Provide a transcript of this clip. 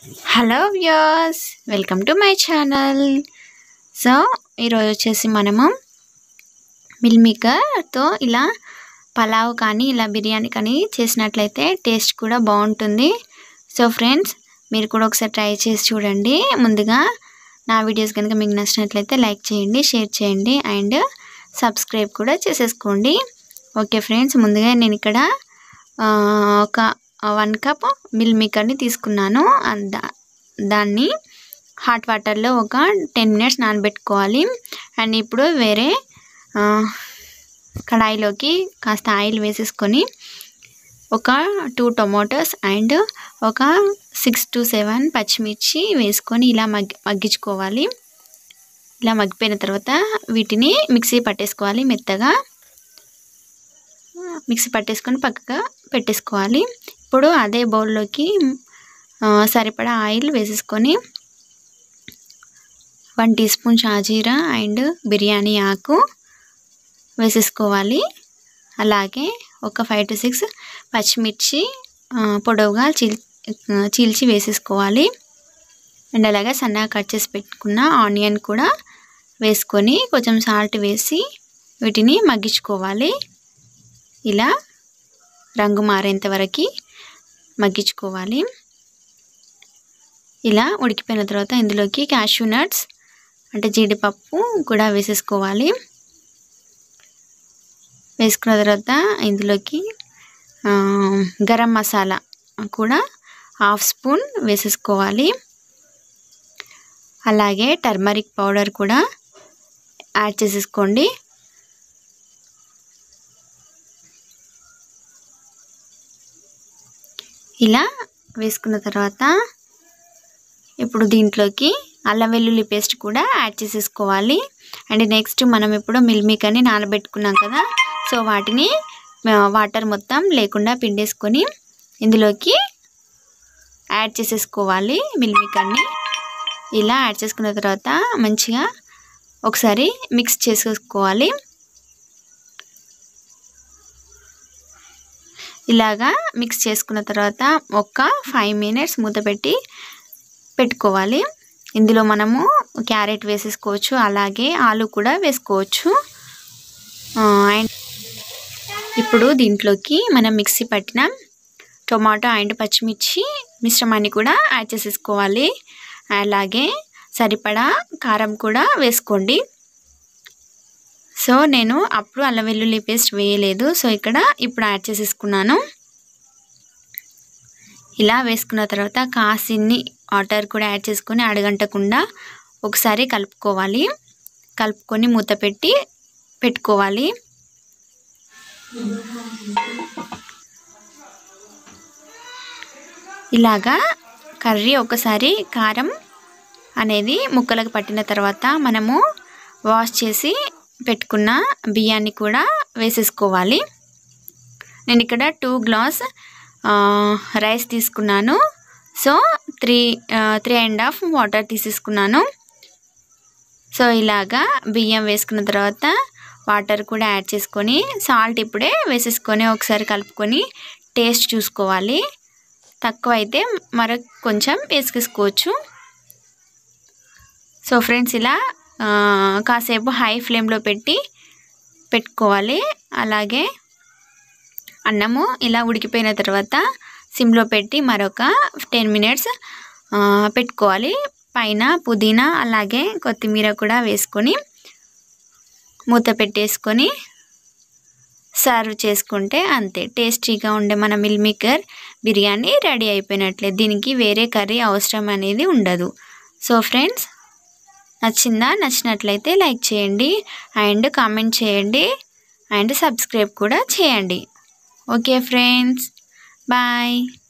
hello viewers welcome to my channel so ఈరోజు వచ్చేసి మనము మిల్ మేకర్తో ఇలా పలావ్ కానీ ఇలా బిర్యానీ కానీ చేసినట్లయితే టేస్ట్ కూడా బాగుంటుంది సో ఫ్రెండ్స్ మీరు కూడా ఒకసారి ట్రై చేసి చూడండి ముందుగా నా వీడియోస్ కనుక మీకు నచ్చినట్లయితే లైక్ చేయండి షేర్ చేయండి అండ్ సబ్స్క్రైబ్ కూడా చేసేసుకోండి ఓకే ఫ్రెండ్స్ ముందుగా నేను ఇక్కడ ఆ, ఒక వన్ కప్ మిల్ మేకర్ని తీసుకున్నాను అన్- దా- దాన్ని హాట్ వాటర్లో ఒక టెన్ మినిట్స్ నానబెట్టుకోవాలి అండ్ ఇప్పుడు వేరే ఆ, కడాయిలోకి కాస్త ఆయిల్ వేసేసుకొని ఒక టూ టొమాటోస్ అండ్ ఒక సిక్స్ టు సెవెన్ పచ్చిమిర్చి వేసుకొని ఇలా మగ్గి మగ్గించుకోవాలి ఇలా మగ్గిపోయిన తర్వాత వీటిని మిక్సీ పట్టేసుకోవాలి మెత్తగా మిక్సీ పట్టేసుకొని పక్కగా పెట్టేసుకోవాలి ఇప్పుడు అదే బౌల్లోకి ఆ, సరిపడా ఆయిల్ వేసేసుకొని వన్ టీ స్పూన్ షాజీరా అండ్ బిర్యానీ ఆకు వేసేసుకోవాలి అలాగే ఒక ఫైవ్ టు సిక్స్ పచ్చిమిర్చి ఆ, పొడవుగా చీల్ ఆ, చీల్చి వేసేసుకోవాలి అండ్ అలాగే సన్నగా కట్ చేసి పెట్టుకున్న ఆనియన్ కూడా వేసుకొని కొంచెం సాల్ట్ వేసి వీటిని మగ్గించుకోవాలి ఇలా రంగు మారేంత వరకు మగ్గించుకోవాలి ఇలా ఉడికిపోయిన తర్వాత ఇందులోకి క్యాష్యూ నట్స్ అంటే జీడిపప్పు కూడా వేసేసుకోవాలి వేసుకున్న తర్వాత ఇందులోకి ఆ, గరం మసాలా కూడా హాఫ్ స్పూన్ వేసేసుకోవాలి అలాగే టర్మరిక్ పౌడర్ కూడా యాడ్ చేసేసుకోండి ఇలా వేసుకున్న తర్వాత ఇప్పుడు దీంట్లోకి అల్లం వెల్లుల్లి పేస్ట్ కూడా యాడ్ చేసేసుకోవాలి అండ్ నెక్స్ట్ మనం ఇప్పుడు మిల్ మేకర్ని నానబెట్టుకున్నాం కదా సో వాటిని ఆ, వాటర్ మొత్తం లేకుండా పిండేసుకొని ఇందులోకి యాడ్ చేసేసుకోవాలి మిల్ మేకర్ని ఇలా యాడ్ చేసుకున్న తర్వాత మంచిగా ఒకసారి మిక్స్ చేసేసుకోవాలి ఇలాగా మిక్స్ చేసుకున్న తర్వాత ఒక ఫైవ్ మినిట్స్ మూత పెట్టి పెట్టుకోవాలి ఇందులో మనము క్యారెట్ వేసేసుకోవచ్చు అలాగే ఆలు కూడా వేసుకోవచ్చు ఆ, అండ్ ఇప్పుడు దీంట్లోకి మనం మిక్సీ పట్టిన టొమాటో అండ్ పచ్చిమిర్చి మిశ్రమాన్ని కూడా యాడ్ చేసేసుకోవాలి అలాగే సరిపడా కారం కూడా వేసుకోండి సో నేను అప్పుడు అల్లం వెల్లుల్లి పేస్ట్ వేయలేదు సో ఇక్కడ ఇప్పుడు యాడ్ చేసేసుకున్నాను ఇలా వేసుకున్న తర్వాత కాసిన్ని వాటర్ కూడా యాడ్ చేసుకొని అడగంటకుండా ఒకసారి కలుపుకోవాలి కలుపుకొని మూత పెట్టి పెట్టుకోవాలి ఇలాగా కర్రీ ఒకసారి కారం అనేది ముక్కలకు పట్టిన తర్వాత మనము వాష్ చేసి పెట్టుకున్న బియ్యాన్ని కూడా వేసేసుకోవాలి నేను ఇక్కడ టూ గ్లాస్ రైస్ తీసుకున్నాను so three three and half water తీసేసుకున్నాను సో ఇలాగా బియ్యం వేసుకున్న తర్వాత వాటర్ కూడా యాడ్ చేసుకొని సాల్ట్ ఇప్పుడే వేసేసుకొని ఒకసారి కలుపుకొని టేస్ట్ చూసుకోవాలి తక్కువ అయితే మరొక కొంచెం వేసుకేసుకోవచ్చు సో ఫ్రెండ్స్ ఇలా ఆ, కాసేపు హై ఫ్లేమ్లో పెట్టి పెట్టుకోవాలి అలాగే అన్నము ఇలా ఉడికిపోయిన తర్వాత సిమ్లో పెట్టి మరొక టెన్ మినిట్స్ పెట్టుకోవాలి పైన పుదీనా అలాగే కొత్తిమీర కూడా వేసుకొని మూత పెట్టేసుకొని సర్వ్ చేసుకుంటే అంతే టేస్టీగా ఉండే మన మిల్ మేకర్ బిర్యానీ రెడీ అయిపోయినట్లే దీనికి వేరే కర్రీ అవసరం అనేది ఉండదు సో ఫ్రెండ్స్ నచ్చిందా నచ్చినట్లయితే లైక్ చేయండి అండ్ కామెంట్ చేయండి అండ్ సబ్స్క్రైబ్ కూడా చేయండి ఓకే ఫ్రెండ్స్ బాయ్